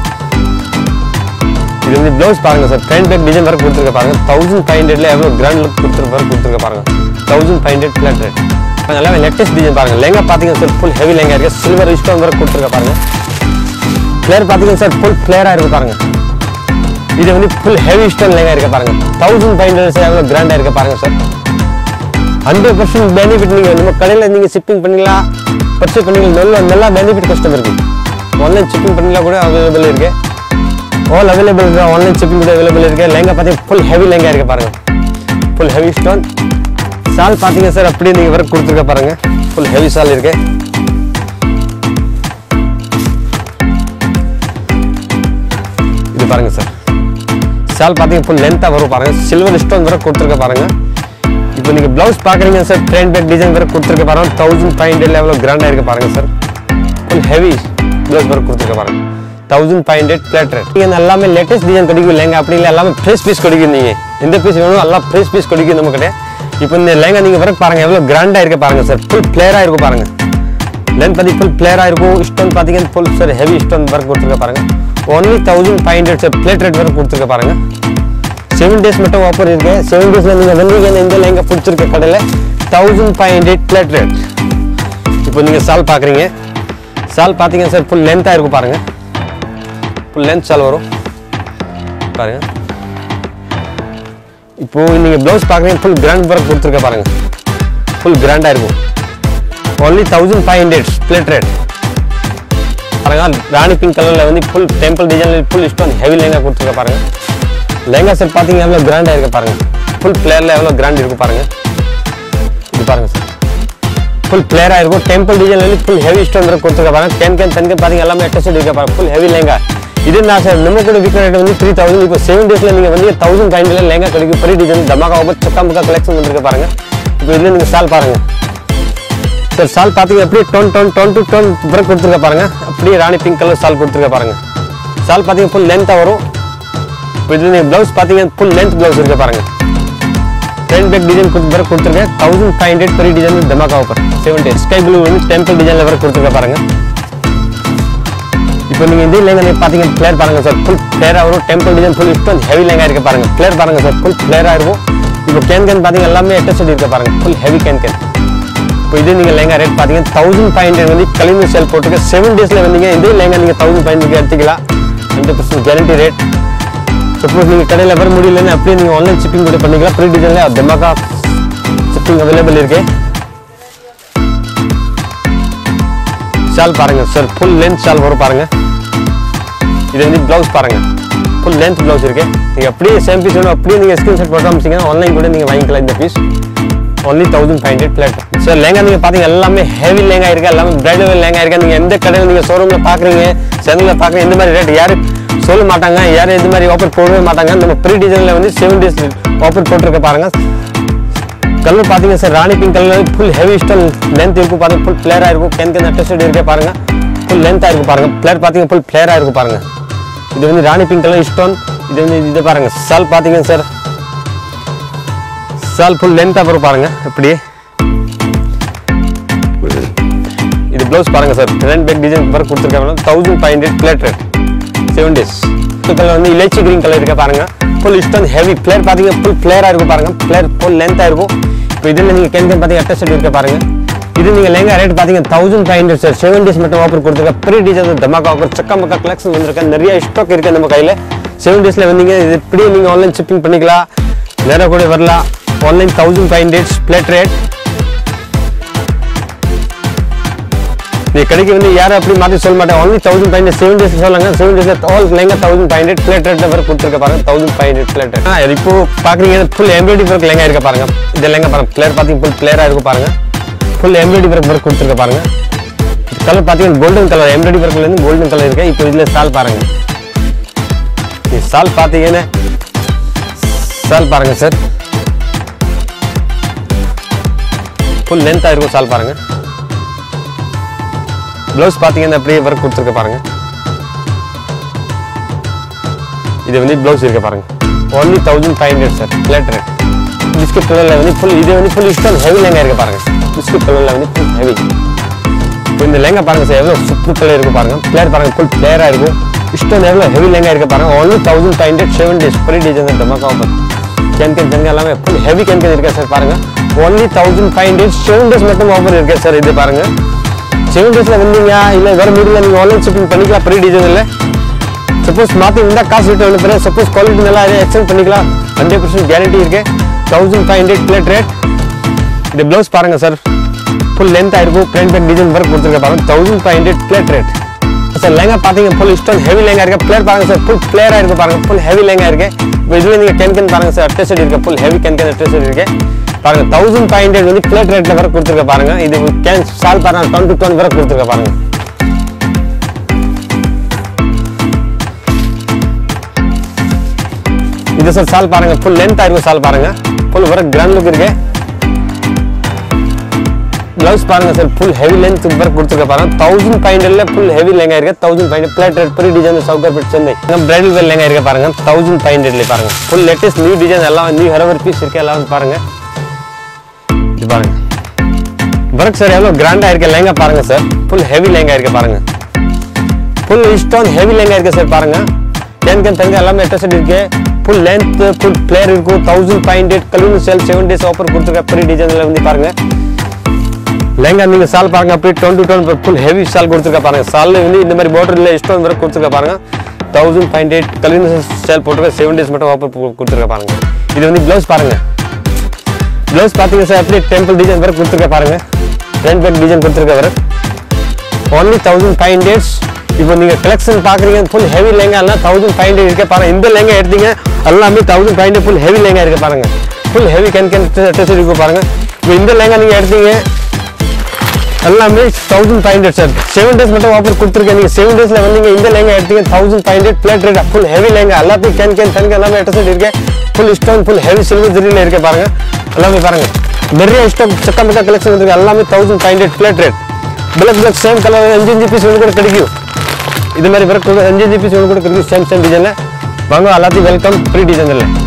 இது வந்து ப்ளவுஸ் பாருங்க சார் ஃப்ரண்ட் பேக் டிசைன் வரை கொடுத்துருக்க பாருங்க தௌசண்ட் ஃபைவ் ஹண்ட்ரட்ல எவ்வளோ கிராண்ட் லுக் கொடுத்துருக்க வரை கொடுத்துருக்க பாருங்க thousand five hundred flat rate எல்லாமே லேட்டஸ்ட் டிசைன் பாருங்க லெங்கா பார்த்தீங்கன்னா சார் ஃபுல் ஹெவி லெங்கா இருக்கு சில்வர் ஸ்டோன் வரை கொடுத்துருக்க பாருங்க ஃபிளேர் பார்த்தீங்கன்னா சார் ஃபுல் ஃபிளேராக இருக்கு பாருங்க இது வந்து ஃபுல் ஹெவி ஸ்டோன் லெங்கா இருக்கு பாருங்க தௌசண்ட் ஃபைவ் ஹண்ட்ரட் எவ்வளோ கிராண்டாக இருக்கு பாருங்க சார் ஹண்ட்ரட் பர்சன்ட் பெனிஃபிட் நீங்கள் நம்ம கடையில் நீங்கள் ஷிப்பிங் பண்ணிக்கலாம் பர்ச்சேஸ் பண்ணிக்கலாம் நல்ல நல்லா பெனிஃபிட் கஸ்டமருக்கு ஆன்லைன் ஷிப்பிங் பண்ணிக்கலாம் கூட அவைலபிள் இருக்கு ஆல் அவைலபிள் இருக்கு ஆன்லைன் ஷிப்பிங் கூட அவைலபிள் இருக்கு லெங்கா பார்த்தீங்கன்னா ஃபுல் ஹெவி லெங்கா இருக்கு பாருங்க ஃபுல் ஹெவி ஸ்டோன் சால் பார்த்தீங்க சார் அப்படியே நீங்கள் ஒர்க் கொடுத்துருக்க பாருங்க ஃபுல் ஹெவி சால் இருக்கு இது பாருங்க சார் சால் பார்த்தீங்க ஃபுல் லென்த்தாக வரும் பாருங்க சில்வர் ஸ்டோன் வரை கொடுத்துருக்க பாருங்க இப்போ நீங்கள் ப்ளவுஸ் பார்க்குறீங்க சார் ட்ரெயின் பேக் டிசைன் வரை கொடுத்துருக்க பாருங்க தௌசண்ட் ஃபைவ் ஹண்ட்ரட் எவ்வளோ கிராண்டாக இருக்கு பாருங்க சார் ஃபுல் ஹெவி ப்ளவுஸ் வரை கொடுத்துருக்க பாருங்க thousand five hundred flat rate நீங்கள் எல்லாமே லேட்டஸ்ட் டிசைன் கிடைக்கும் இல்லைங்க அப்படி இல்லை எல்லாமே ஃப்ரெஷ் பீஸ் கிடைக்கும் நீங்கள் எந்த பீஸ் வேணும் எல்லாம் ஃப்ரெஷ் பீஸ் கிடைக்கும் நம்ம கிட்ட இப்போ இந்த லேங்கா நீங்கள் வர பாருங்க எவ்வளோ கிராண்டாக இருக்கு பாருங்க சார் ஃபுல் பிளேயராக இருக்கும் பாருங்க லென்த் பார்த்தி ஃபுல் பிளேயராக இருக்கும் ஸ்டோன் பார்த்தீங்கன்னா full sir heavy stone work கொடுத்துருக்க பாருங்க only thousand five hundred sir flat rate வரை கொடுத்துருக்க பாருங்க செவன் டேஸ் மட்டும் ஆஃபர் இருக்கு செவன் டேஸ்ல நீங்கள் வந்தீங்க இந்த லேங்கா பிடிச்சிருக்க கடையில் thousand five hundred flat rate இப்போ நீங்கள் சால் பார்க்குறீங்க சால் பார்த்தீங்க சார் ஃபுல் லென்த்தாக இருக்கும் பாருங்க ஃபுல் லென்த் சால் வரும் பாருங்க இப்போ நீங்கள் ப்ளவுஸ் பார்க்குறீங்க ஃபுல் கிராண்ட் ஒர்க் கொடுத்துருக்க பாருங்க ஃபுல் கிராண்டாக இருக்கும் ஒன்லி தௌசண்ட் ஃபைவ் ஹண்ட்ரட் ஸ்பிளிட் ரேட் பாருங்க ராணி பிங்க் கலரில் வந்து ஃபுல் டெம்பிள் டிசைனில் ஃபுல் ஸ்டோன் ஹெவி லெங்கா கொடுத்துருக்க பாருங்க லெங்கா செட் பார்த்தீங்க எவ்வளோ கிராண்டாக இருக்கு பாருங்க ஃபுல் பிளேயரில் எவ்வளோ கிராண்ட் இருக்கு பாருங்க இது பாருங்க சார் ஃபுல் பிளேயராக இருக்கும் டெம்பிள் டிசைனில் ஃபுல் ஹெவி ஸ்டோன் வரை கொடுத்துருக்க பாருங்க கேன் கேன் தனிக்கு பார்த்தீங்க எல்லாமே அட்டாச் இருக்க பாருங்க ஃபுல் ஹெவி லெங்கா இது நான் சார் நம்ம கூட விற்கிற ரேட் வந்து த்ரீ தௌசண்ட் இப்போ செவன் டேஸில் நீங்கள் வந்து தௌசண்ட் ஃபைவ் ஹண்ட்ரட் லெங்கா கிடைக்கும் பெரிய டிசைன் தமாகா ஓபர் சக்கா முக்கா கலெக்ஷன் வந்துருக்க பாருங்க இப்போ இதில் நீங்கள் சால் பாருங்க சார் சால் பார்த்தீங்க அப்படியே tone tone tone to tone பிறகு கொடுத்துருக்க பாருங்க அப்படியே ராணி பிங்க் கலர் சால் கொடுத்துருக்க பாருங்க சால் பார்த்தீங்க ஃபுல் லென்த்தாக வரும் இப்போ இதில் நீங்கள் ப்ளவுஸ் பார்த்தீங்க ஃபுல் லென்த் ப்ளவுஸ் இருக்க பாருங்க ஃப்ரண்ட் பேக் டிசைன் பிறகு கொடுத்துருக்கேன் தௌசண்ட் ஃபைவ் ஹண்ட்ரட் பெரிய design dhamaka offer seven days sky blue வந்து டெம்பிள் டிசைனில் வரை கொடுத்துருக்க பாருங்க இப்போ நீங்கள் இந்த லேங்கா நீங்கள் பார்த்தீங்கன்னா பிளேயர் பாருங்க சார் ஃபுல் பிளேயராக வரும் டெம்பிள் டிசைன் ஃபுல் இஷ்டம் ஹெவி லேங்கா இருக்க பாருங்க பிளேயர் பாருங்க சார் ஃபுல் பிளேயராக இருக்கும் இப்போ கேன் கேன் பார்த்தீங்க எல்லாமே அட்டாச் இருக்க பாருங்க ஃபுல் ஹெவி கேன் கேன் இப்போ இது நீங்கள் லேங்கா ரேட் பார்த்தீங்கன்னா தௌசண்ட் ஃபைவ் ஹண்ட்ரட் வந்து கலிமி சேல் போட்டுருக்க செவன் டேஸில் வந்தீங்க இதே லேங்கா நீங்கள் தௌசண்ட் ஃபைவ் ஹண்ட்ரட் எடுத்துக்கலாம் hundred percent guarantee rate suppose நீங்கள் கடையில் வர முடியலன்னு அப்படியே நீங்கள் ஆன்லைன் ஷிப்பிங் கூட பண்ணிக்கலாம் ஃப்ரீ டிசைனில் தெமாக்கா ஷிப்பிங் அவைலபிள் இருக்கு ஷால் பாருங்க சார் ஃபுல் லென்த் ஷால் வரும் பாருங்க இது வந்து ப்ளவுஸ் பாருங்க ஃபுல் லென்த் ப்ளவுஸ் இருக்கு நீங்கள் அப்படியே சேம் பீஸ் வேணும் அப்படியே நீங்கள் ஸ்க்ரீன்ஷாட் போட்டு அமிச்சிங்கன்னா ஆன்லைன் கூட நீங்கள் வாங்கிக்கலாம் இந்த piece only thousand five hundred flat sir lehenga நீங்கள் பார்த்தீங்க எல்லாமே ஹெவி லேங்கா இருக்கு எல்லாமே பிரைடல் லேங்கா இருக்கு நீங்கள் எந்த கடையில் நீங்கள் ஷோரூமில் பார்க்குறீங்க சேனலில் பார்க்குறீங்க இந்த மாதிரி ரேட் யாரும் சொல்ல மாட்டாங்க யாரும் இந்த மாதிரி ஆஃபர் போடவே மாட்டாங்க நம்ம ப்ரீ டிசைனில் வந்து செவன் டேஸ் ஆஃபர் போட்டிருக்க பாருங்க கலர் பார்த்தீங்க sir rani pink colour full heavy stone length இருக்கும் பாருங்க ஃபுல் பிளேயராக இருக்கும் கேன் கேன் அட்டஸ்ட் இருக்கே பாருங்க ஃபுல் லென்த்தாக இருக்கும் பாருங்க பிளேயர் பார்த்தீங்க ஃபுல் பிளேயராக இருக்கும் பாருங்க இது வந்து ராணி பிங்க் கலர் ஸ்டோன் இது வந்து இது பாருங்க சால் பார்த்தீங்க சார் சால் ஃபுல் லென்த்தாக வரும் பாருங்க இப்படி இது ப்ளவுஸ் பாருங்க சார் ரெண்டு பேக் டிசைன் பாரு கொடுத்துருக்காங்க thousand five hundred flat rate seven days colour வந்து இலைச்சி கிரீன் கலர் இருக்க பாருங்க ஃபுல் இஷ்டம் ஹெவி பிளேயர் பார்த்தீங்க ஃபுல் பிளேயராக இருக்கும் பாருங்க பிளேயர் ஃபுல் லென்த்தாக இருக்கும் இப்போ இதில் நீங்கள் கேன் கேன் பார்த்தீங்க அட்டஸ்ட் இருக்க பாருங்க இது நீங்கள் லேங்கா ரேட் பார்த்தீங்க thousand five hundred sir seven days மட்டும் ஆஃபர் கொடுத்துருக்க ப்ரீ டிசைன் தமாக்கா ஆஃபர் சக்கா மக்கா கலெக்ஷன் வந்திருக்க நிறைய ஸ்டாக் இருக்கு நம்ம கையில் செவன் டேஸில் வந்தீங்க இது இப்படியே நீங்கள் ஆன்லைன் ஷிப்பிங் பண்ணிக்கலாம் நேராக கூட வரலாம் online thousand five hundred flat rate நீ கடைக்கு வந்து யாரும் அப்படி மாற்றி சொல்ல மாட்டேன் only thousand five hundred seven days சொல்லாங்க seven days all lehenga thousand five hundred flat rate வரை கொடுத்துருக்க பாருங்க தௌசண்ட் ஃபைவ் ஹண்ட்ரட் பிளேட் ஆ இப்போ பார்க்குறீங்க ஃபுல் எம்ப்ராய்டரி ஒர்க் லெங்கா இருக்க பாருங்க இந்த லெங்கா பாருங்க பிளேயர் பார்த்தீங்க ஃபுல் பிளேயராக இருக்கும் பாருங்க ஃபுல் எம்ப்ராய்டரி ஒர்க் ஒர்க் கொடுத்துருக்க பாருங்க கலர் பார்த்தீங்கன்னா கோல்டன் கலர் எம்ப்ராய்டரி ஒர்க்லேருந்து கோல்டன் கலர் இருக்கு இப்போ இதில் சால் பாருங்க இது சால் பார்த்தீங்கன்னா சால் பாருங்க சார் ஃபுல் லென்த்தாக இருக்கும் சால் பாருங்க ப்ளவுஸ் பார்த்தீங்கன்னா அப்படியே ஒர்க் கொடுத்துருக்க பாருங்க இது வந்து ப்ளவுஸ் இருக்க பாருங்க only thousand five hundred sir flat rate biscuit கலரில் வந்து ஃபுல் இது வந்து ஃபுல் இஷ்டம் ஹெவி லேங்கா இருக்கு பாருங்க பிஸ்கட் கலரில் வந்து ஃபுல் ஹெவி இப்போ இந்த லேங்கா பாருங்க சார் எவ்வளோ சூப்பர் கலர் இருக்கு பாருங்க பிளேயர் பாருங்க ஃபுல் பிளேயராக இருக்கும் இஷ்டம் எவ்வளோ ஹெவி லேங்கா இருக்கு பாருங்க only thousand five hundred seven days free design dhamaka offer can can can எல்லாமே ஃபுல் ஹெவி கேன் கேன் இருக்கா சார் பாருங்க only thousand five hundred seven days மட்டும் ஆஃபர் இருக்கு சார் இது பாருங்க செவன் டேஸில் வந்தீங்க இல்லை வேறு மீடியில் நீங்கள் ஆன்லைன் ஷிப்பிங் பண்ணிக்கலாம் ஃப்ரீ டிசைன் இல்லை சப்போஸ் மாற்றி இருந்தால் காசு ரிட்டர்ன் அனுப்புகிறேன் சப்போஸ் குவாலிட்டி நல்லா எக்ஸ்சேஞ்ச் பண்ணிக்கலாம் ஹண்ட்ரட் பர்சன்ட் கேரண்டி இருக்கு thousand five hundred flat rate இது ப்ளவுஸ் பாருங்க சார் ஃபுல் லென்த் ஆயிருக்கும் பிரிண்ட் பேக் டிசைன் ஒர்க் கொடுத்துருக்க பாருங்க thousand five hundred flat rate sir lehenga பார்த்தீங்க ஃபுல் இஷ்டம் ஹெவி லேங்கா இருக்கு பிளேட் பாருங்க சார் ஃபுல் பிளேயராக இருக்கு பாருங்க ஃபுல் ஹெவி லேங்கா இருக்கு இப்போ இதில் நீங்கள் கேன் கேன் பாருங்க சார் அட்டஸ்ட் இருக்கு full heavy can can attached இருக்கு பாருங்க தௌசண்ட் ஃபைவ் ஹண்ட்ரட் வந்து பிளேட் ரேட்ல வர கொடுத்துருக்க பாருங்க இது கேன் சால் பாருங்க டொன் டு டொன் வரை கொடுத்துருக்க பாருங்க இது சார் சால் பாருங்க ஃபுல் லென்த் இருக்கும் சால் பாருங்க ஃபுல் ஒர்க் கிராண்ட் லுக் இருக்கு பிளவுஸ் பாருங்க sir full heavy length work கொடுத்துருக்க பாருங்க thousand five full heavy lehenga இருக்கு thousand five flat rate free design சவுகர் சென்னை பிரைடல் வேல் லெங்கா இருக்கு பாருங்க தௌசண்ட் ஃபைவ் ஹண்ட்ரட்ல பாருங்க ஃபுல் லேட்டஸ்ட் நியூ டிசைன் எல்லாம் நியூ ஹெரவர் பீஸ் இருக்கு எல்லாம் வந்து பாருங்க இது பாருங்க ஒர்க் சார் எவ்வளோ கிராண்டா இருக்கு லெங்கா பாருங்க சார் ஃபுல் ஹெவி லெங்கா இருக்கு பாருங்க ஃபுல் ஸ்டோன் ஹெவி லெங்கா இருக்கு சார் பாருங்க டென் கேன் தங்க எல்லாமே அட்டாச்சட் இருக்கு ஃபுல் லென்த் ஃபுல் பிளேயர் இருக்கும் தௌசண்ட் ஃபைவ் ஹண்ட்ரட் கலூன் செல் செவன் டேஸ் ஆஃபர் கொடுத்துருக்க ப்ரீ டிசைன்ல வந்து பாருங்க லெங்கா நீங்க சால் பாருங்க அப்படியே tone to tone full heavy shawl கொடுத்துருக்க பாருங்க சால் வந்து இந்த மாதிரி பார்டர்ல ஸ்டோன் ஒர்க் கொடுத்துருக்க பாருங்க தௌசண்ட் ஃபைவ் ஹண்ட்ரட் கலூன் சேல் போட்டுருக்க செவன் டேஸ் மட்டும் ஆஃபர் கொடுத்துருக்க பாருங்க இது வந்து ப்ளவுஸ் பாருங்க ப்ளவுஸ் பார்த்தீங்க சார் அப்படியே டெம்பிள் டிசைன் ஒர்க் கொடுத்துருக்க பாருங்க ரெண்டு பேக் டிசைன் கொடுத்துருக்க வர ஒன்லி தௌசண்ட் ஃபைவ் ஹண்ட்ரட்ஸ் இப்போ நீங்கள் கலெக்ஷன் பார்க்குறீங்க ஃபுல் ஹெவி லெங்காலாம் தௌசண்ட் ஃபைவ் ஹண்ட்ரட் இருக்க பாருங்க இந்த லெங்கா எடுத்தீங்க எல்லாமே thousand five hundred full heavy lehenga இருக்க பாருங்க ஃபுல் ஹெவி கேன் கேன் டெஸ்ட் இருக்கு பாருங்க இப்போ இந்த லெங்கா நீங்கள் எடுத்தீங்க எல்லாமே thousand five hundred sir seven days மட்டும் ஆஃபர் கொடுத்துருக்கேன் நீங்கள் செவன் டேஸில் வந்தீங்க இந்த லெங்கா எடுத்தீங்க thousand five hundred flat rate full heavy lehenga எல்லாத்தையும் கேன் கேன் தனிக்கு எல்லாமே அட்டசட் இருக்கு full stone full heavy silver ஜெரியில் இருக்க பாருங்க எல்லாமே பாருங்க நிறைய ஸ்டாக் சக்கா மக்கா கலெக்ஷன் இருக்கு எல்லாமே thousand five hundred flat rate black black same colour அஞ்சு அஞ்சு பீஸ் ஒன்று கூட கிடைக்கும் இது மாதிரி பிறகு அஞ்சு அஞ்சு பீஸ் ஒன்று கூட கிடைக்கும் சேம் சேம் டிசைனில் வாங்க எல்லாத்தையும் வெல்கம் ஃப்ரீ டிசைனில்